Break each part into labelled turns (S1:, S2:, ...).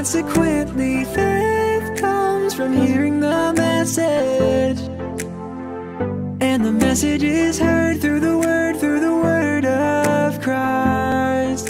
S1: Consequently, faith comes from hearing the message. And the message is heard through the word, through the word of Christ.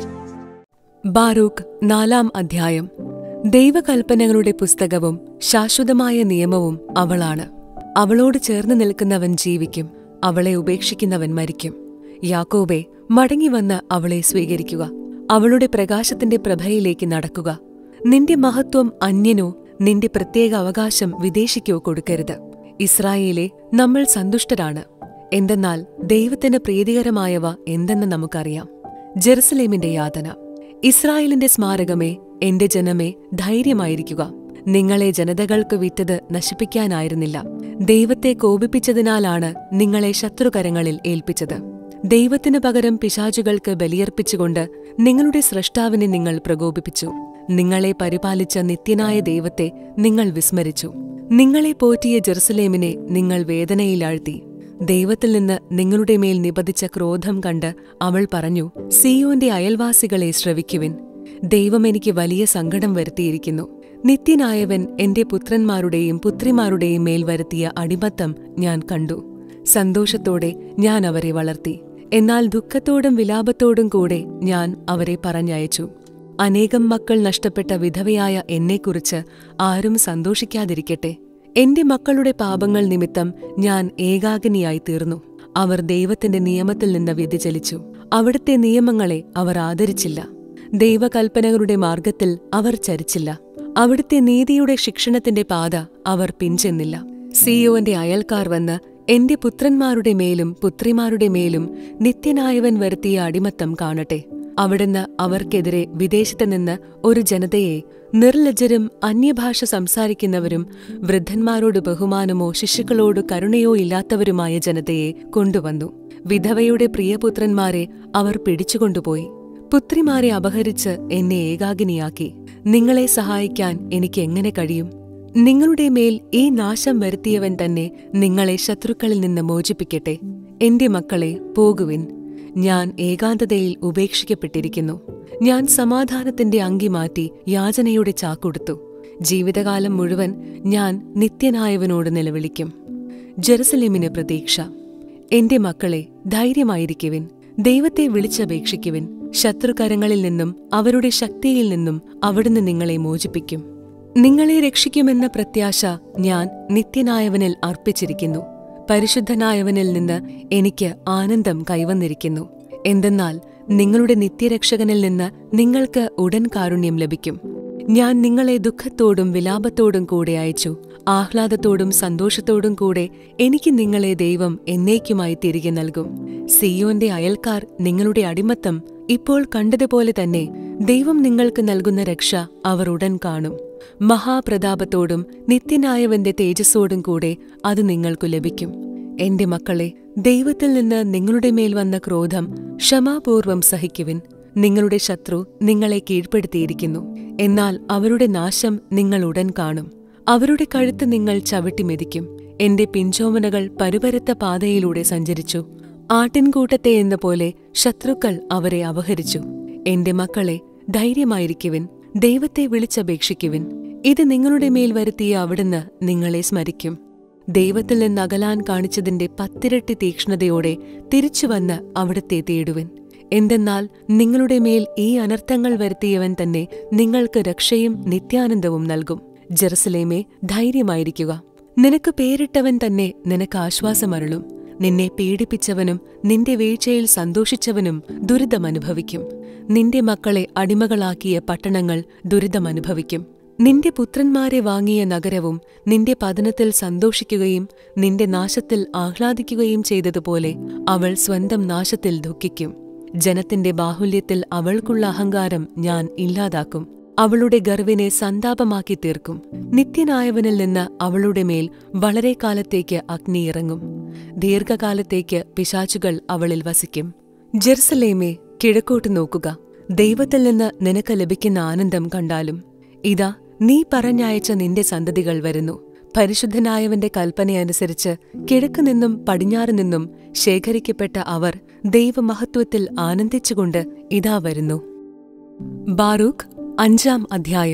S2: Baruch നാലാം അധ്യായം ദൈവകൽപ്പനകളുടെ പുസ്തകവും ശാശ്വതമായ നിയമവും അവളാണ് അവളോട് ചേർന്ന് നിൽക്കുന്നവൻ ജീവിക്കും അവളെ ഉപേക്ഷിക്കുന്നവൻ മരിക്കും യാക്കോബെ മടങ്ങിവന്ന് അവളെ സ്വീകരിക്കുക അവളുടെ പ്രകാശത്തിന്റെ പ്രഭയിലേക്ക് നടക്കുക നിന്റെ മഹത്വം അന്യനോ നിന്റെ പ്രത്യേക അവകാശം വിദേശിക്കോ കൊടുക്കരുത് ഇസ്രായേലെ നമ്മൾ സന്തുഷ്ടരാണ് എന്തെന്നാൽ ദൈവത്തിന് പ്രീതികരമായവ എന്തെന്ന് നമുക്കറിയാം ജെറുസലേമിന്റെ യാതന ഇസ്രായേലിന്റെ സ്മാരകമേ എന്റെ ജനമേ ധൈര്യമായിരിക്കുക നിങ്ങളെ ജനതകൾക്ക് വിറ്റത് നശിപ്പിക്കാനായിരുന്നില്ല ദൈവത്തെ കോപിപ്പിച്ചതിനാലാണ് നിങ്ങളെ ശത്രുകരങ്ങളിൽ ഏൽപ്പിച്ചത് ദൈവത്തിനു പകരം പിശാചുകൾക്ക് ബലിയർപ്പിച്ചുകൊണ്ട് നിങ്ങളുടെ സ്രഷ്ടാവിനെ നിങ്ങൾ പ്രകോപിപ്പിച്ചു നിങ്ങളെ പരിപാലിച്ച നിത്യനായ ദൈവത്തെ നിങ്ങൾ വിസ്മരിച്ചു നിങ്ങളെ പോറ്റിയ ജെറുസലേമിനെ നിങ്ങൾ വേദനയിലാഴ്ത്തി ദൈവത്തിൽ നിന്ന് നിങ്ങളുടെ മേൽ നിപതിച്ച ക്രോധം കണ്ട് അവൾ പറഞ്ഞു സിയോന്റെ അയൽവാസികളെ ശ്രവിക്കുവിൻ ദൈവം എനിക്ക് വലിയ സങ്കടം വരുത്തിയിരിക്കുന്നു നിത്യനായവൻ എന്റെ പുത്രന്മാരുടെയും പുത്രിമാരുടെയും മേൽ വരുത്തിയ അടിമത്തം ഞാൻ കണ്ടു സന്തോഷത്തോടെ ഞാൻ അവരെ വളർത്തി എന്നാൽ ദുഃഖത്തോടും വിലാപത്തോടും കൂടെ ഞാൻ അവരെ പറഞ്ഞയച്ചു അനേകം മക്കൾ നഷ്ടപ്പെട്ട വിധവയായ എന്നെക്കുറിച്ച് ആരും സന്തോഷിക്കാതിരിക്കട്ടെ എന്റെ മക്കളുടെ പാപങ്ങൾ നിമിത്തം ഞാൻ ഏകാഗിനിയായി തീർന്നു അവർ ദൈവത്തിന്റെ നിയമത്തിൽ നിന്ന് വ്യതിചലിച്ചു അവിടുത്തെ നിയമങ്ങളെ അവർ ആദരിച്ചില്ല ദൈവകൽപ്പനകളുടെ മാർഗത്തിൽ അവർ ചരിച്ചില്ല അവിടുത്തെ നീതിയുടെ ശിക്ഷണത്തിന്റെ പാത അവർ പിൻചെന്നില്ല സിയോന്റെ അയൽക്കാർ വന്ന് എന്റെ പുത്രന്മാരുടെ മേലും പുത്രിമാരുടെ മേലും നിത്യനായവൻ വരുത്തിയ അടിമത്തം കാണട്ടെ അവിടുന്ന് അവർക്കെതിരെ വിദേശത്ത് നിന്ന് ഒരു ജനതയെ നിർലജ്ജരും അന്യഭാഷ സംസാരിക്കുന്നവരും വൃദ്ധന്മാരോട് ബഹുമാനമോ ശിശുക്കളോട് കരുണയോ ഇല്ലാത്തവരുമായ ജനതയെ കൊണ്ടുവന്നു വിധവയുടെ പ്രിയപുത്രന്മാരെ അവർ പിടിച്ചുകൊണ്ടുപോയി പുത്രിമാരെ അപഹരിച്ച് എന്നെ ഏകാഗിനിയാക്കി നിങ്ങളെ സഹായിക്കാൻ എനിക്ക് എങ്ങനെ കഴിയും നിങ്ങളുടെ മേൽ ഈ നാശം വരുത്തിയവൻ തന്നെ നിങ്ങളെ ശത്രുക്കളിൽ നിന്ന് മോചിപ്പിക്കട്ടെ എന്റെ മക്കളെ പോകുവിൻ ഞാൻ ഏകാന്തതയിൽ ഉപേക്ഷിക്കപ്പെട്ടിരിക്കുന്നു ഞാൻ സമാധാനത്തിന്റെ അങ്കി മാറ്റി യാചനയുടെ ചാക്കൊടുത്തു ജീവിതകാലം മുഴുവൻ ഞാൻ നിത്യനായവനോട് നിലവിളിക്കും ജെറുസലേമിന് പ്രതീക്ഷ എന്റെ മക്കളെ ധൈര്യമായിരിക്കുവിൻ ദൈവത്തെ വിളിച്ചപേക്ഷിക്കുവിൻ ശത്രുകരങ്ങളിൽ നിന്നും അവരുടെ ശക്തിയിൽ നിന്നും അവിടുന്ന് നിങ്ങളെ മോചിപ്പിക്കും നിങ്ങളെ രക്ഷിക്കുമെന്ന പ്രത്യാശ ഞാൻ നിത്യനായവനിൽ അർപ്പിച്ചിരിക്കുന്നു പരിശുദ്ധനായവനിൽ നിന്ന് എനിക്ക് ആനന്ദം കൈവന്നിരിക്കുന്നു എന്തെന്നാൽ നിങ്ങളുടെ നിത്യരക്ഷകനിൽ നിന്ന് നിങ്ങൾക്ക് ഉടൻ കാരുണ്യം ലഭിക്കും ഞാൻ നിങ്ങളെ ദുഃഖത്തോടും വിലാപത്തോടും കൂടെ അയച്ചു ആഹ്ലാദത്തോടും സന്തോഷത്തോടും കൂടെ എനിക്ക് നിങ്ങളെ ദൈവം എന്നേക്കുമായി തിരികെ നൽകും സിയോന്റെ അയൽക്കാർ നിങ്ങളുടെ അടിമത്തം ഇപ്പോൾ കണ്ടതുപോലെ തന്നെ ദൈവം നിങ്ങൾക്ക് നൽകുന്ന രക്ഷ അവർ ഉടൻ കാണും മഹാപ്രതാപത്തോടും നിത്യനായവന്റെ തേജസ്സോടും കൂടെ അത് നിങ്ങൾക്കു ലഭിക്കും എന്റെ മക്കളെ ദൈവത്തിൽ നിന്ന് നിങ്ങളുടെ മേൽ വന്ന ക്രോധം ക്ഷമാപൂർവം സഹിക്കുവിൻ നിങ്ങളുടെ ശത്രു നിങ്ങളെ കീഴ്പ്പെടുത്തിയിരിക്കുന്നു എന്നാൽ അവരുടെ നാശം നിങ്ങൾ ഉടൻ കാണും അവരുടെ കഴുത്ത് നിങ്ങൾ ചവിട്ടി മെതിക്കും എന്റെ പിഞ്ചോമനകൾ പരുപരത്ത പാതയിലൂടെ സഞ്ചരിച്ചു ആട്ടിൻകൂട്ടത്തെ എന്ന പോലെ ശത്രുക്കൾ അവരെ അപഹരിച്ചു എന്റെ മക്കളെ ധൈര്യമായിരിക്കുവിൻ ദൈവത്തെ വിളിച്ചപേക്ഷിക്കുവിൻ ഇത് നിങ്ങളുടെ മേൽ വരുത്തിയ അവിടുന്ന് നിങ്ങളെ സ്മരിക്കും ദൈവത്തിൽ നിന്ന് അകലാൻ കാണിച്ചതിന്റെ പത്തിരട്ടി തീക്ഷ്ണതയോടെ തിരിച്ചുവന്ന് അവിടുത്തെ തേടുവിൻ എന്തെന്നാൽ നിങ്ങളുടെ മേൽ ഈ അനർത്ഥങ്ങൾ വരുത്തിയവൻ തന്നെ നിങ്ങൾക്ക് രക്ഷയും നിത്യാനന്ദവും നൽകും ജെറുസലേമേ ധൈര്യമായിരിക്കുക നിനക്ക് പേരിട്ടവൻ തന്നെ നിനക്ക് ആശ്വാസമരുളും നിന്നെ പീഡിപ്പിച്ചവനും നിന്റെ വീഴ്ചയിൽ സന്തോഷിച്ചവനും ദുരിതമനുഭവിക്കും നിന്റെ മക്കളെ അടിമകളാക്കിയ പട്ടണങ്ങൾ ദുരിതമനുഭവിക്കും നിന്റെ പുത്രന്മാരെ വാങ്ങിയ നഗരവും നിന്റെ പതനത്തിൽ സന്തോഷിക്കുകയും നിന്റെ നാശത്തിൽ ആഹ്ലാദിക്കുകയും ചെയ്തതുപോലെ അവൾ സ്വന്തം നാശത്തിൽ ദുഃഖിക്കും ജനത്തിന്റെ ബാഹുല്യത്തിൽ അവൾക്കുള്ള അഹങ്കാരം ഞാൻ ഇല്ലാതാക്കും അവളുടെ ഗർവിനെ സന്താപമാക്കി തീർക്കും നിത്യനായവനിൽ നിന്ന് അവളുടെ മേൽ വളരെ കാലത്തേക്ക് അഗ്നി ഇറങ്ങും ദീർഘകാലത്തേക്ക് പിശാചുകൾ അവളിൽ വസിക്കും ജെറുസലേമേ കിഴക്കോട്ട് നോക്കുക ദൈവത്തിൽ നിന്ന് നിനക്ക് ലഭിക്കുന്ന ആനന്ദം കണ്ടാലും ഇതാ നീ പറഞ്ഞയച്ച നിന്റെ സന്തതികൾ വരുന്നു പരിശുദ്ധനായവന്റെ കൽപ്പനയനുസരിച്ച് കിഴക്ക് നിന്നും പടിഞ്ഞാറ് നിന്നും ശേഖരിക്കപ്പെട്ട അവർ ദൈവമഹത്വത്തിൽ ആനന്ദിച്ചുകൊണ്ട് ഇതാ വരുന്നു ബാറൂഖ് അഞ്ചാം അധ്യായം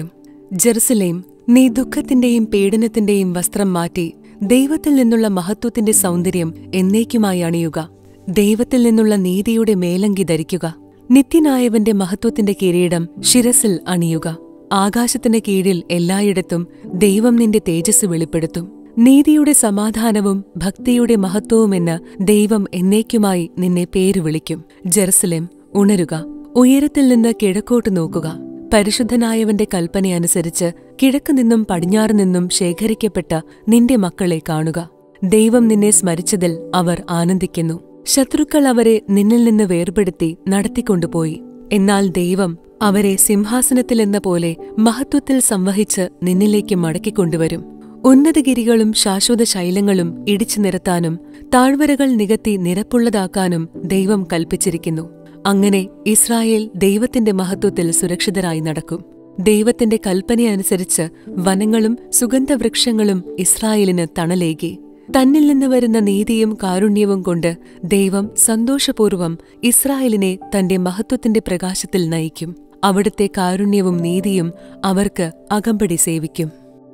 S2: ജെറുസലേം നീ ദുഃഖത്തിന്റെയും പീഡനത്തിന്റെയും വസ്ത്രം മാറ്റി ദൈവത്തിൽ നിന്നുള്ള മഹത്വത്തിന്റെ സൗന്ദര്യം എന്നേക്കുമായി അണിയുക ദൈവത്തിൽ നിന്നുള്ള നീതിയുടെ മേലങ്കി ധരിക്കുക നിത്യനായവന്റെ മഹത്വത്തിന്റെ കിരീടം ശിരസിൽ അണിയുക ആകാശത്തിന് കീഴിൽ എല്ലായിടത്തും ദൈവം നിന്റെ തേജസ് വെളിപ്പെടുത്തും നീതിയുടെ സമാധാനവും ഭക്തിയുടെ മഹത്വവുമെന്ന് ദൈവം എന്നേക്കുമായി നിന്നെ പേര് വിളിക്കും ജെറുസലേം ഉണരുക ഉയരത്തിൽ നിന്ന് കിഴക്കോട്ട് നോക്കുക പരിശുദ്ധനായവന്റെ കൽപ്പനയനുസരിച്ച് കിഴക്ക് നിന്നും പടിഞ്ഞാറ് നിന്നും ശേഖരിക്കപ്പെട്ട നിന്റെ മക്കളെ കാണുക ദൈവം നിന്നെ സ്മരിച്ചതിൽ അവർ ആനന്ദിക്കുന്നു ശത്രുക്കൾ അവരെ നിന്നിൽ നിന്ന് വേർപെടുത്തി നടത്തിക്കൊണ്ടുപോയി എന്നാൽ ദൈവം അവരെ സിംഹാസനത്തിലെന്ന പോലെ മഹത്വത്തിൽ സംവഹിച്ച് നിന്നിലേക്ക് മടക്കിക്കൊണ്ടുവരും ഉന്നതഗിരികളും ശാശ്വത ശൈലങ്ങളും ഇടിച്ചു നിരത്താനും താഴ്വരകൾ നികത്തി നിരപ്പുള്ളതാക്കാനും ദൈവം കൽപ്പിച്ചിരിക്കുന്നു അങ്ങനെ ഇസ്രായേൽ ദൈവത്തിന്റെ മഹത്വത്തിൽ സുരക്ഷിതരായി നടക്കും ദൈവത്തിന്റെ കൽപ്പനയനുസരിച്ച് വനങ്ങളും സുഗന്ധവൃക്ഷങ്ങളും ഇസ്രായേലിന് തണലേകി തന്നിൽ നിന്ന് വരുന്ന നീതിയും കാരുണ്യവും കൊണ്ട് ദൈവം സന്തോഷപൂർവം ഇസ്രായേലിനെ തന്റെ മഹത്വത്തിന്റെ പ്രകാശത്തിൽ നയിക്കും അവിടുത്തെ കാരുണ്യവും നീതിയും അവർക്ക് അകമ്പടി സേവിക്കും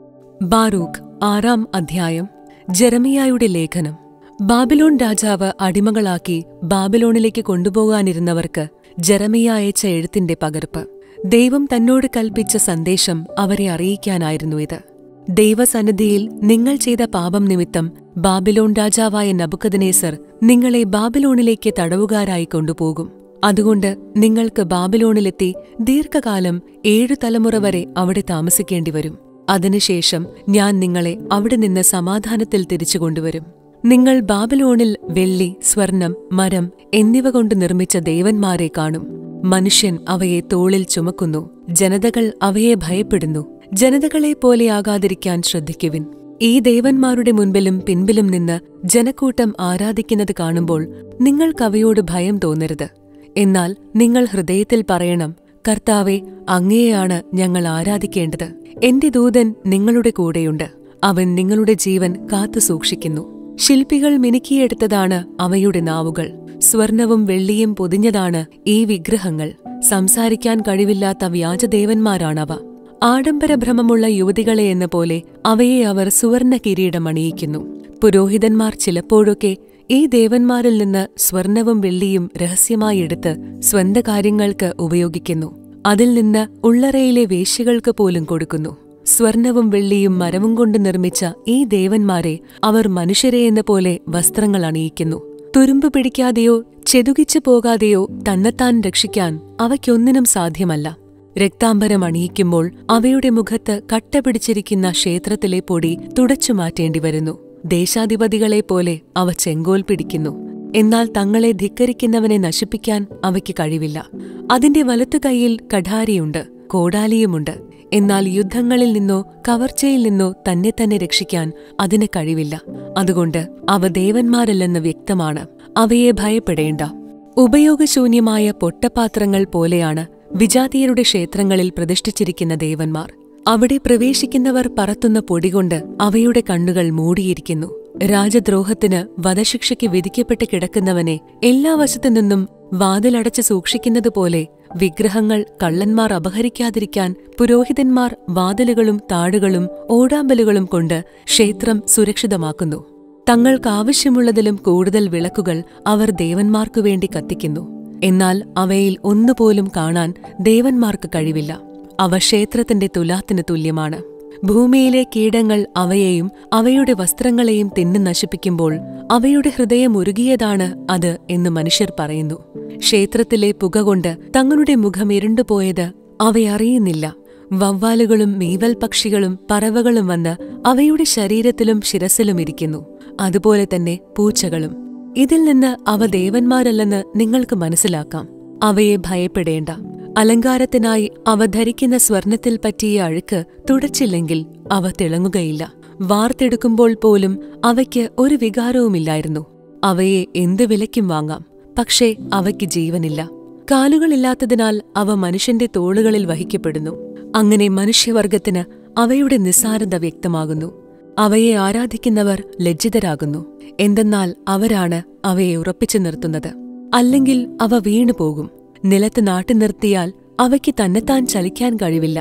S2: ബാറൂഖ് ആറാം അധ്യായം ജെറമിയായുടെ ലേഖനം ബാബിലോൺ രാജാവ് അടിമകളാക്കി ബാബിലോണിലേക്ക് കൊണ്ടുപോകാനിരുന്നവർക്ക് ജെറമിയ അയച്ച എഴുത്തിന്റെ പകർപ്പ് ദൈവം തന്നോട് കൽപ്പിച്ച സന്ദേശം അവരെ അറിയിക്കാനായിരുന്നു ഇത് ദൈവസന്നിധിയിൽ നിങ്ങൾ ചെയ്ത പാപം നിമിത്തം ബാബിലോൺ രാജാവായ നബുക്കദനേസർ നിങ്ങളെ ബാബിലോണിലേക്ക് തടവുകാരായി കൊണ്ടുപോകും അതുകൊണ്ട് നിങ്ങൾക്ക് ബാബിലോണിലെത്തി ദീർഘകാലം ഏഴു തലമുറ വരെ അവിടെ താമസിക്കേണ്ടി വരും അതിനുശേഷം ഞാൻ നിങ്ങളെ അവിടെ നിന്ന് സമാധാനത്തിൽ തിരിച്ചു കൊണ്ടുവരും നിങ്ങൾ ബാബിലോണിൽ വെള്ളി സ്വർണം മരം എന്നിവ കൊണ്ട് നിർമ്മിച്ച ദേവന്മാരെ കാണും മനുഷ്യൻ അവയെ തോളിൽ ചുമക്കുന്നു ജനതകൾ അവയെ ഭയപ്പെടുന്നു ജനതകളെ പോലെയാകാതിരിക്കാൻ ശ്രദ്ധിക്കുവിൻ ഈ ദേവന്മാരുടെ മുൻപിലും പിൻപിലും നിന്ന് ജനക്കൂട്ടം ആരാധിക്കുന്നത് കാണുമ്പോൾ നിങ്ങൾക്കവയോട് ഭയം തോന്നരുത് എന്നാൽ നിങ്ങൾ ഹൃദയത്തിൽ പറയണം കർത്താവെ അങ്ങയെയാണ് ഞങ്ങൾ ആരാധിക്കേണ്ടത് എന്റെ ദൂതൻ നിങ്ങളുടെ കൂടെയുണ്ട് അവൻ നിങ്ങളുടെ ജീവൻ കാത്തു സൂക്ഷിക്കുന്നു ശില്പികൾ മിനുക്കിയെടുത്തതാണ് അവയുടെ നാവുകൾ സ്വർണവും വെള്ളിയും പൊതിഞ്ഞതാണ് ഈ വിഗ്രഹങ്ങൾ സംസാരിക്കാൻ കഴിവില്ലാത്ത വ്യാജദേവന്മാരാണവ ആഡംബരഭ്രമമുള്ള യുവതികളെ എന്ന പോലെ അവയെ അവർ സുവർണ കിരീടം അണിയിക്കുന്നു പുരോഹിതന്മാർ ചിലപ്പോഴൊക്കെ ഈ ദേവന്മാരിൽ നിന്ന് സ്വർണവും വെള്ളിയും രഹസ്യമായി എടുത്ത് സ്വന്ത കാര്യങ്ങൾക്ക് ഉപയോഗിക്കുന്നു അതിൽ നിന്ന് ഉള്ളറയിലെ വേശ്യകൾക്ക് പോലും കൊടുക്കുന്നു സ്വർണവും വെള്ളിയും മരവും കൊണ്ട് നിർമ്മിച്ച ഈ ദേവന്മാരെ അവർ മനുഷ്യരെ എന്ന പോലെ വസ്ത്രങ്ങൾ അണിയിക്കുന്നു തുരുമ്പ് പിടിക്കാതെയോ ചെതുകിച്ചു പോകാതെയോ തന്നെത്താൻ രക്ഷിക്കാൻ അവയ്ക്കൊന്നിനും സാധ്യമല്ല രക്താംബരം അണിയിക്കുമ്പോൾ അവയുടെ മുഖത്ത് കട്ട പിടിച്ചിരിക്കുന്ന ക്ഷേത്രത്തിലെ പൊടി തുടച്ചു മാറ്റേണ്ടി വരുന്നു ദേശാധിപതികളെ പോലെ അവ ചെങ്കോൽ പിടിക്കുന്നു എന്നാൽ തങ്ങളെ ധിക്കരിക്കുന്നവനെ നശിപ്പിക്കാൻ അവയ്ക്ക് കഴിവില്ല അതിന്റെ വലത്തു കൈയിൽ കഠാരിയുണ്ട് കോടാലിയുമുണ്ട് എന്നാൽ യുദ്ധങ്ങളിൽ നിന്നോ കവർച്ചയിൽ നിന്നോ തന്നെ തന്നെ രക്ഷിക്കാൻ അതിന് കഴിവില്ല അതുകൊണ്ട് അവ ദേവന്മാരല്ലെന്ന് വ്യക്തമാണ് അവയെ ഭയപ്പെടേണ്ട ഉപയോഗശൂന്യമായ പൊട്ടപാത്രങ്ങൾ പോലെയാണ് വിജാതീയരുടെ ക്ഷേത്രങ്ങളിൽ പ്രതിഷ്ഠിച്ചിരിക്കുന്ന ദേവന്മാർ അവിടെ പ്രവേശിക്കുന്നവർ പറത്തുന്ന പൊടികൊണ്ട് അവയുടെ കണ്ണുകൾ മൂടിയിരിക്കുന്നു രാജദ്രോഹത്തിന് വധശിക്ഷയ്ക്ക് വിധിക്കപ്പെട്ട് കിടക്കുന്നവനെ എല്ലാ വശത്തു നിന്നും വാതിലടച്ച് സൂക്ഷിക്കുന്നതുപോലെ വിഗ്രഹങ്ങൾ കള്ളന്മാർ അപഹരിക്കാതിരിക്കാൻ പുരോഹിതന്മാർ വാതിലുകളും താടുകളും ഓടാമ്പലുകളും കൊണ്ട് ക്ഷേത്രം സുരക്ഷിതമാക്കുന്നു തങ്ങൾക്കാവശ്യമുള്ളതിലും കൂടുതൽ വിളക്കുകൾ അവർ ദേവന്മാർക്കു വേണ്ടി കത്തിക്കുന്നു എന്നാൽ അവയിൽ ഒന്നുപോലും കാണാൻ ദേവന്മാർക്ക് കഴിവില്ല അവ ക്ഷേത്രത്തിന്റെ തുലാത്തിന് തുല്യമാണ് ഭൂമിയിലെ കീടങ്ങൾ അവയെയും അവയുടെ വസ്ത്രങ്ങളെയും തിന്നു നശിപ്പിക്കുമ്പോൾ അവയുടെ ഹൃദയം ഉരുകിയതാണ് അത് എന്ന് മനുഷ്യർ പറയുന്നു ക്ഷേത്രത്തിലെ പുക കൊണ്ട് തങ്ങളുടെ മുഖം ഇരുണ്ടുപോയത് അവയറിയുന്നില്ല വവ്വാലുകളും മീവൽ പക്ഷികളും പറവകളും വന്ന് അവയുടെ ശരീരത്തിലും ശിരസിലും ഇരിക്കുന്നു അതുപോലെ തന്നെ പൂച്ചകളും ഇതിൽ നിന്ന് അവ ദേവന്മാരല്ലെന്ന് നിങ്ങൾക്ക് മനസ്സിലാക്കാം അവയെ ഭയപ്പെടേണ്ട അലങ്കാരത്തിനായി അവ ധരിക്കുന്ന സ്വർണത്തിൽ പറ്റിയ അഴുക്ക് തുടച്ചില്ലെങ്കിൽ അവ തിളങ്ങുകയില്ല വാർത്തെടുക്കുമ്പോൾ പോലും അവയ്ക്ക് ഒരു വികാരവുമില്ലായിരുന്നു അവയെ എന്ത് വിലയ്ക്കും വാങ്ങാം പക്ഷേ അവയ്ക്ക് ജീവനില്ല കാലുകളില്ലാത്തതിനാൽ അവ മനുഷ്യന്റെ തോളുകളിൽ വഹിക്കപ്പെടുന്നു അങ്ങനെ മനുഷ്യവർഗത്തിന് അവയുടെ നിസ്സാരത വ്യക്തമാകുന്നു അവയെ ആരാധിക്കുന്നവർ ലജ്ജിതരാകുന്നു എന്തെന്നാൽ അവരാണ് അവയെ ഉറപ്പിച്ചു നിർത്തുന്നത് അല്ലെങ്കിൽ അവ വീണുപോകും നിലത്ത് നാട്ടി നിർത്തിയാൽ അവയ്ക്ക് തന്നെത്താൻ ചലിക്കാൻ കഴിവില്ല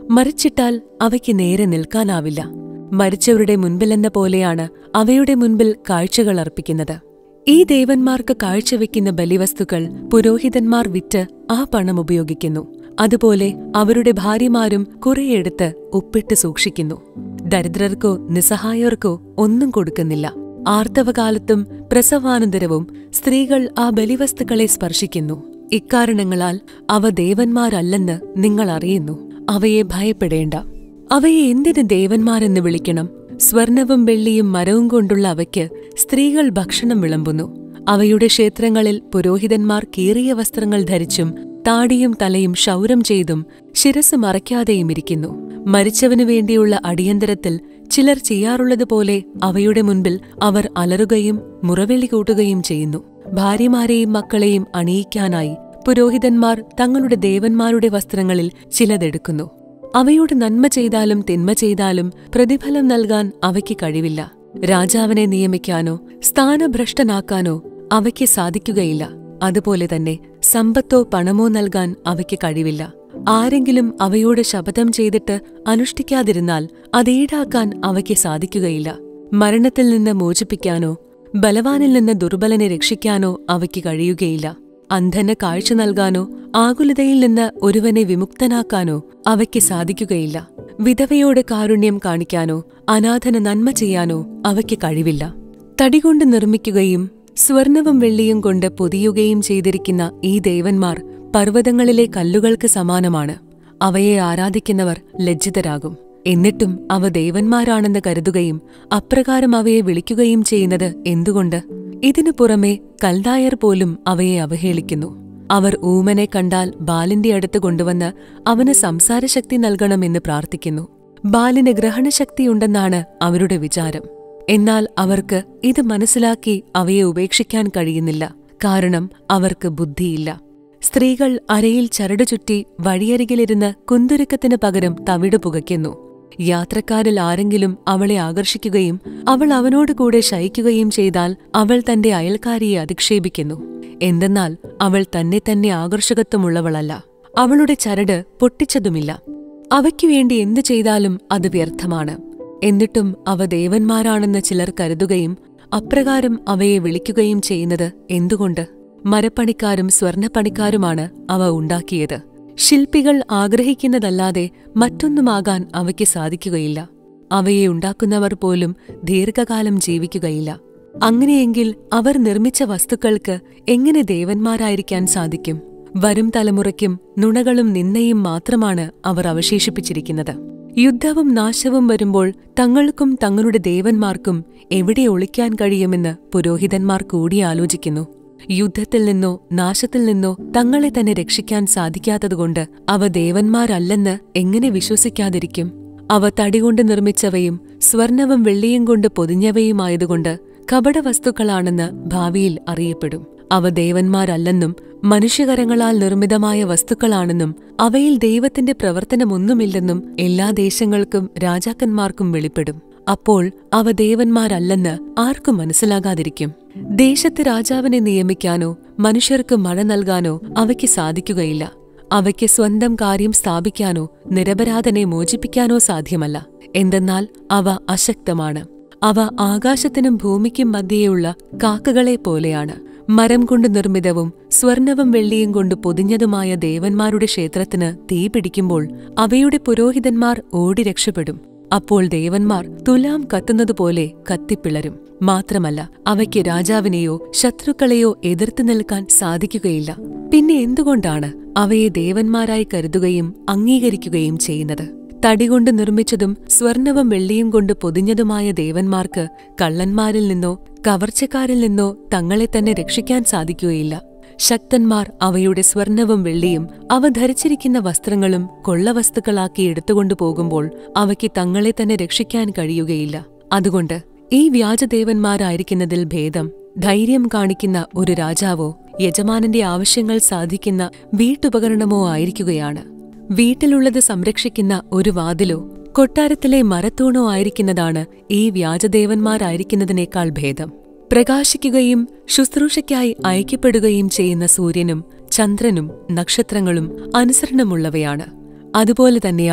S2: മറിച്ചിട്ടാൽ അവയ്ക്ക് നേരെ നിൽക്കാനാവില്ല മരിച്ചവരുടെ മുൻപിലെന്ന പോലെയാണ് അവയുടെ മുൻപിൽ കാഴ്ചകൾ അർപ്പിക്കുന്നത് ഈ ദേവന്മാർക്ക് കാഴ്ചവെക്കുന്ന ബലിവസ്തുക്കൾ പുരോഹിതന്മാർ വിറ്റ് ആ പണം ഉപയോഗിക്കുന്നു അതുപോലെ അവരുടെ ഭാര്യമാരും കുറെയെടുത്ത് ഉപ്പിട്ട് സൂക്ഷിക്കുന്നു ദരിദ്രർക്കോ നിസ്സഹായർക്കോ ഒന്നും കൊടുക്കുന്നില്ല ആർത്തവകാലത്തും പ്രസവാനന്തരവും സ്ത്രീകൾ ആ ബലിവസ്തുക്കളെ സ്പർശിക്കുന്നു ഇക്കാരണങ്ങളാൽ അവ ദേവന്മാരല്ലെന്ന് നിങ്ങൾ അറിയുന്നു അവയെ ഭയപ്പെടേണ്ട അവയെ എന്തിന് ദേവന്മാരെന്ന് വിളിക്കണം സ്വർണവും വെള്ളിയും മരവും കൊണ്ടുള്ള അവയ്ക്ക് സ്ത്രീകൾ ഭക്ഷണം വിളമ്പുന്നു അവയുടെ ക്ഷേത്രങ്ങളിൽ പുരോഹിതന്മാർ കീറിയ വസ്ത്രങ്ങൾ ധരിച്ചും താടിയും തലയും ക്ഷൗരം ചെയ്തും ശിരസ് മറയ്ക്കാതെയും ഇരിക്കുന്നു മരിച്ചവനു വേണ്ടിയുള്ള അടിയന്തരത്തിൽ ചിലർ ചെയ്യാറുള്ളതുപോലെ അവയുടെ മുൻപിൽ അവർ അലറുകയും മുറവിളി കൂട്ടുകയും ചെയ്യുന്നു ഭാര്യമാരെയും മക്കളെയും അണിയിക്കാനായി പുരോഹിതന്മാർ തങ്ങളുടെ ദേവന്മാരുടെ വസ്ത്രങ്ങളിൽ ചിലതെടുക്കുന്നു അവയോട് നന്മ ചെയ്താലും തിന്മ ചെയ്താലും പ്രതിഫലം നൽകാൻ അവയ്ക്ക് കഴിവില്ല രാജാവിനെ നിയമിക്കാനോ സ്ഥാനഭ്രഷ്ടനാക്കാനോ അവയ്ക്ക് സാധിക്കുകയില്ല അതുപോലെ തന്നെ സമ്പത്തോ പണമോ നൽകാൻ അവയ്ക്ക് കഴിവില്ല ആരെങ്കിലും അവയോട് ശപഥം ചെയ്തിട്ട് അനുഷ്ഠിക്കാതിരുന്നാൽ അതീടാക്കാൻ അവയ്ക്ക് സാധിക്കുകയില്ല മരണത്തിൽ നിന്ന് മോചിപ്പിക്കാനോ ബലവാനിൽ നിന്ന് ദുർബലനെ രക്ഷിക്കാനോ അവയ്ക്ക് കഴിയുകയില്ല അന്ധന് കാഴ്ച നൽകാനോ ആകുലതയിൽ നിന്ന് ഒരുവനെ വിമുക്തനാക്കാനോ അവയ്ക്ക് സാധിക്കുകയില്ല വിധവയോട് കാരുണ്യം കാണിക്കാനോ അനാഥന് നന്മ ചെയ്യാനോ അവയ്ക്ക് കഴിവില്ല തടികൊണ്ട് നിർമ്മിക്കുകയും സ്വർണവും വെള്ളിയും കൊണ്ട് പൊതിയുകയും ചെയ്തിരിക്കുന്ന ഈ ദേവന്മാർ പർവ്വതങ്ങളിലെ കല്ലുകൾക്ക് സമാനമാണ് അവയെ ആരാധിക്കുന്നവർ ലജ്ജിതരാകും എന്നിട്ടും അവ ദേവന്മാരാണെന്ന് കരുതുകയും അപ്രകാരം അവയെ വിളിക്കുകയും ചെയ്യുന്നത് എന്തുകൊണ്ട് ഇതിനു പുറമെ കൽദായർ പോലും അവയെ അവഹേളിക്കുന്നു അവർ ഊമനെ കണ്ടാൽ ബാലിന്റെ അടുത്ത് കൊണ്ടുവന്ന് അവന് സംസാരശക്തി നൽകണമെന്ന് പ്രാർത്ഥിക്കുന്നു ബാലിന് ഗ്രഹണശക്തിയുണ്ടെന്നാണ് അവരുടെ വിചാരം എന്നാൽ അവർക്ക് ഇത് മനസ്സിലാക്കി അവയെ ഉപേക്ഷിക്കാൻ കഴിയുന്നില്ല കാരണം അവർക്ക് ബുദ്ധിയില്ല സ്ത്രീകൾ അരയിൽ ചരട് ചുറ്റി വഴിയരികിലിരുന്ന് കുന്തുരുക്കത്തിന് പകരം തവിട് പുകയ്ക്കുന്നു യാത്രക്കാരിൽ ആരെങ്കിലും അവളെ ആകർഷിക്കുകയും അവൾ അവനോട് കൂടെ ശയിക്കുകയും ചെയ്താൽ അവൾ തന്റെ അയൽക്കാരിയെ അധിക്ഷേപിക്കുന്നു എന്തെന്നാൽ അവൾ തന്നെ തന്നെ ആകർഷകത്വമുള്ളവളല്ല അവളുടെ ചരട് പൊട്ടിച്ചതുമില്ല അവയ്ക്കു വേണ്ടി എന്തു ചെയ്താലും അത് വ്യർത്ഥമാണ് എന്നിട്ടും അവ ദേവന്മാരാണെന്ന് ചിലർ കരുതുകയും അപ്രകാരം അവയെ വിളിക്കുകയും ചെയ്യുന്നത് എന്തുകൊണ്ട് മരപ്പണിക്കാരും സ്വർണപ്പണിക്കാരുമാണ് അവ ഉണ്ടാക്കിയത് ശില്പികൾ ആഗ്രഹിക്കുന്നതല്ലാതെ മറ്റൊന്നുമാകാൻ അവയ്ക്ക് സാധിക്കുകയില്ല അവയെ ഉണ്ടാക്കുന്നവർ പോലും ദീർഘകാലം ജീവിക്കുകയില്ല അങ്ങനെയെങ്കിൽ അവർ നിർമ്മിച്ച വസ്തുക്കൾക്ക് എങ്ങനെ ദേവന്മാരായിരിക്കാൻ സാധിക്കും വരും തലമുറയ്ക്കും നുണകളും നിന്നയും മാത്രമാണ് അവർ അവശേഷിപ്പിച്ചിരിക്കുന്നത് യുദ്ധവും നാശവും വരുമ്പോൾ തങ്ങൾക്കും തങ്ങളുടെ ദേവന്മാർക്കും എവിടെ ഒളിക്കാൻ കഴിയുമെന്ന് പുരോഹിതന്മാർ കൂടി ആലോചിക്കുന്നു യുദ്ധത്തിൽ നിന്നോ നാശത്തിൽ നിന്നോ തങ്ങളെ തന്നെ രക്ഷിക്കാൻ സാധിക്കാത്തതുകൊണ്ട് അവ ദേവന്മാരല്ലെന്ന് എങ്ങനെ വിശ്വസിക്കാതിരിക്കും അവ തടികൊണ്ട് നിർമ്മിച്ചവയും സ്വർണവും വെള്ളിയും കൊണ്ട് പൊതിഞ്ഞവയുമായതുകൊണ്ട് കപടവസ്തുക്കളാണെന്ന് ഭാവിയിൽ അറിയപ്പെടും അവ ദേവന്മാരല്ലെന്നും മനുഷ്യകരങ്ങളാൽ നിർമ്മിതമായ വസ്തുക്കളാണെന്നും അവയിൽ ദൈവത്തിന്റെ പ്രവർത്തനമൊന്നുമില്ലെന്നും എല്ലാ ദേശങ്ങൾക്കും രാജാക്കന്മാർക്കും വെളിപ്പെടും അപ്പോൾ അവ ദേവന്മാരല്ലെന്ന് ആർക്കും മനസ്സിലാകാതിരിക്കും ദേശത്ത് രാജാവിനെ നിയമിക്കാനോ മനുഷ്യർക്ക് മഴ നൽകാനോ അവയ്ക്ക് സാധിക്കുകയില്ല അവയ്ക്ക് സ്വന്തം കാര്യം സ്ഥാപിക്കാനോ നിരപരാധനെ മോചിപ്പിക്കാനോ സാധ്യമല്ല എന്തെന്നാൽ അവ അശക്തമാണ് അവ ആകാശത്തിനും ഭൂമിക്കും മധ്യേയുള്ള കാക്കകളെ പോലെയാണ് മരം കൊണ്ട് നിർമ്മിതവും സ്വർണവും വെള്ളിയും കൊണ്ട് പൊതിഞ്ഞതുമായ ദേവന്മാരുടെ ക്ഷേത്രത്തിന് തീ പിടിക്കുമ്പോൾ അവയുടെ പുരോഹിതന്മാർ ഓടി രക്ഷപ്പെടും അപ്പോൾ ദേവന്മാർ തുലാം കത്തുന്നതുപോലെ കത്തിപ്പിളരും മാത്രമല്ല അവയ്ക്ക് രാജാവിനെയോ ശത്രുക്കളെയോ എതിർത്ത് നിൽക്കാൻ സാധിക്കുകയില്ല പിന്നെ എന്തുകൊണ്ടാണ് അവയെ ദേവന്മാരായി കരുതുകയും അംഗീകരിക്കുകയും ചെയ്യുന്നത് തടികൊണ്ട് നിർമ്മിച്ചതും സ്വർണവും വെള്ളിയും കൊണ്ട് പൊതിഞ്ഞതുമായ ദേവന്മാർക്ക് കള്ളന്മാരിൽ നിന്നോ കവർച്ചക്കാരിൽ നിന്നോ തങ്ങളെ തന്നെ രക്ഷിക്കാൻ സാധിക്കുകയില്ല ശക്തന്മാർ അവയുടെ സ്വർണവും വെള്ളിയും അവ ധരിച്ചിരിക്കുന്ന വസ്ത്രങ്ങളും കൊള്ളവസ്തുക്കളാക്കി എടുത്തുകൊണ്ടു പോകുമ്പോൾ അവയ്ക്ക് തങ്ങളെ തന്നെ രക്ഷിക്കാൻ കഴിയുകയില്ല അതുകൊണ്ട് ഈ വ്യാജദേവന്മാരായിരിക്കുന്നതിൽ ഭേദം ധൈര്യം കാണിക്കുന്ന ഒരു രാജാവോ യജമാനന്റെ ആവശ്യങ്ങൾ സാധിക്കുന്ന വീട്ടുപകരണമോ ആയിരിക്കുകയാണ് വീട്ടിലുള്ളത് സംരക്ഷിക്കുന്ന ഒരു വാതിലോ കൊട്ടാരത്തിലെ മരത്തൂണോ ആയിരിക്കുന്നതാണ് ഈ വ്യാജദേവന്മാരായിരിക്കുന്നതിനേക്കാൾ ഭേദം പ്രകാശിക്കുകയും ശുശ്രൂഷയ്ക്കായി അയക്കപ്പെടുകയും ചെയ്യുന്ന സൂര്യനും ചന്ദ്രനും നക്ഷത്രങ്ങളും അനുസരണമുള്ളവയാണ് അതുപോലെ തന്നെയാണ്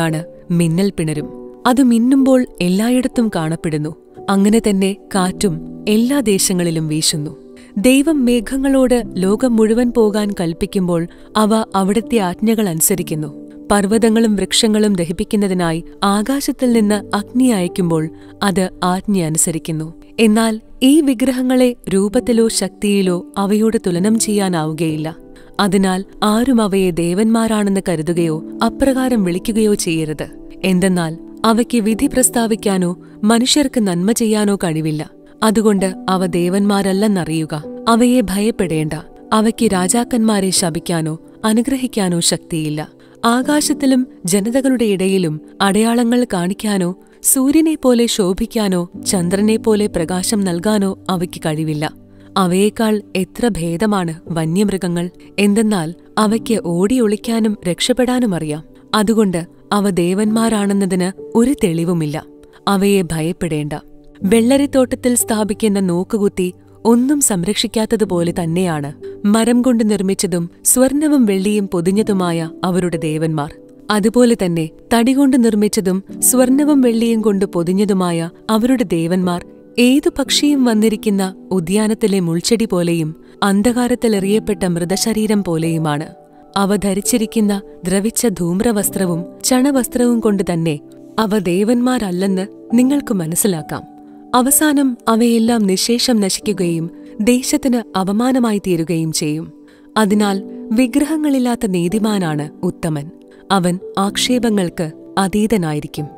S2: മിന്നൽ പിണരും അത് മിന്നുമ്പോൾ എല്ലായിടത്തും കാണപ്പെടുന്നു അങ്ങനെ തന്നെ കാറ്റും എല്ലാ ദേശങ്ങളിലും വീശുന്നു ദൈവം മേഘങ്ങളോട് ലോകം മുഴുവൻ പോകാൻ കൽപ്പിക്കുമ്പോൾ അവ അവിടുത്തെ ആജ്ഞകൾ അനുസരിക്കുന്നു പർവ്വതങ്ങളും വൃക്ഷങ്ങളും ദഹിപ്പിക്കുന്നതിനായി ആകാശത്തിൽ നിന്ന് അഗ്നി അയക്കുമ്പോൾ അത് ആജ്ഞ അനുസരിക്കുന്നു എന്നാൽ ഈ വിഗ്രഹങ്ങളെ രൂപത്തിലോ ശക്തിയിലോ അവയോട് തുലനം ചെയ്യാനാവുകയില്ല അതിനാൽ ആരും അവയെ ദേവന്മാരാണെന്ന് കരുതുകയോ അപ്രകാരം വിളിക്കുകയോ ചെയ്യരുത് എന്തെന്നാൽ അവയ്ക്ക് വിധി പ്രസ്താവിക്കാനോ മനുഷ്യർക്ക് നന്മ ചെയ്യാനോ കഴിവില്ല അതുകൊണ്ട് അവ ദേവന്മാരല്ലെന്നറിയുക അവയെ ഭയപ്പെടേണ്ട അവയ്ക്ക് രാജാക്കന്മാരെ ശപിക്കാനോ അനുഗ്രഹിക്കാനോ ശക്തിയില്ല ആകാശത്തിലും ജനതകളുടെ ഇടയിലും അടയാളങ്ങൾ കാണിക്കാനോ സൂര്യനെപ്പോലെ ശോഭിക്കാനോ ചന്ദ്രനെപ്പോലെ പ്രകാശം നൽകാനോ അവയ്ക്ക് കഴിവില്ല അവയേക്കാൾ എത്ര ഭേദമാണ് വന്യമൃഗങ്ങൾ എന്തെന്നാൽ അവയ്ക്ക് ഓടിയൊളിക്കാനും രക്ഷപ്പെടാനും അറിയാം അതുകൊണ്ട് അവ ദേവന്മാരാണെന്നതിന് ഒരു തെളിവുമില്ല അവയെ ഭയപ്പെടേണ്ട വെള്ളരിത്തോട്ടത്തിൽ സ്ഥാപിക്കുന്ന നോക്കുകുത്തി ഒന്നും സംരക്ഷിക്കാത്തതുപോലെ തന്നെയാണ് മരം കൊണ്ട് നിർമ്മിച്ചതും സ്വർണവും വെള്ളിയും പൊതിഞ്ഞതുമായ അവരുടെ ദേവന്മാർ അതുപോലെ തന്നെ തടികൊണ്ട് നിർമ്മിച്ചതും സ്വർണവും വെള്ളിയും കൊണ്ട് പൊതിഞ്ഞതുമായ അവരുടെ ദേവന്മാർ ഏതു പക്ഷിയും വന്നിരിക്കുന്ന ഉദ്യാനത്തിലെ മുൾച്ചെടി പോലെയും അന്ധകാരത്തിലെറിയപ്പെട്ട മൃതശരീരം പോലെയുമാണ് അവ ധരിച്ചിരിക്കുന്ന ദ്രവിച്ച ധൂമ്രവസ്ത്രവും ചണവസ്ത്രവും കൊണ്ട് തന്നെ അവ ദേവന്മാരല്ലെന്ന് നിങ്ങൾക്ക് മനസ്സിലാക്കാം അവസാനം അവയെല്ലാം നിശേഷം നശിക്കുകയും ദേശത്തിന് അപമാനമായി തീരുകയും ചെയ്യും അതിനാൽ വിഗ്രഹങ്ങളില്ലാത്ത നീതിമാനാണ് ഉത്തമൻ അവൻ ആക്ഷേപങ്ങൾക്ക് അതീതനായിരിക്കും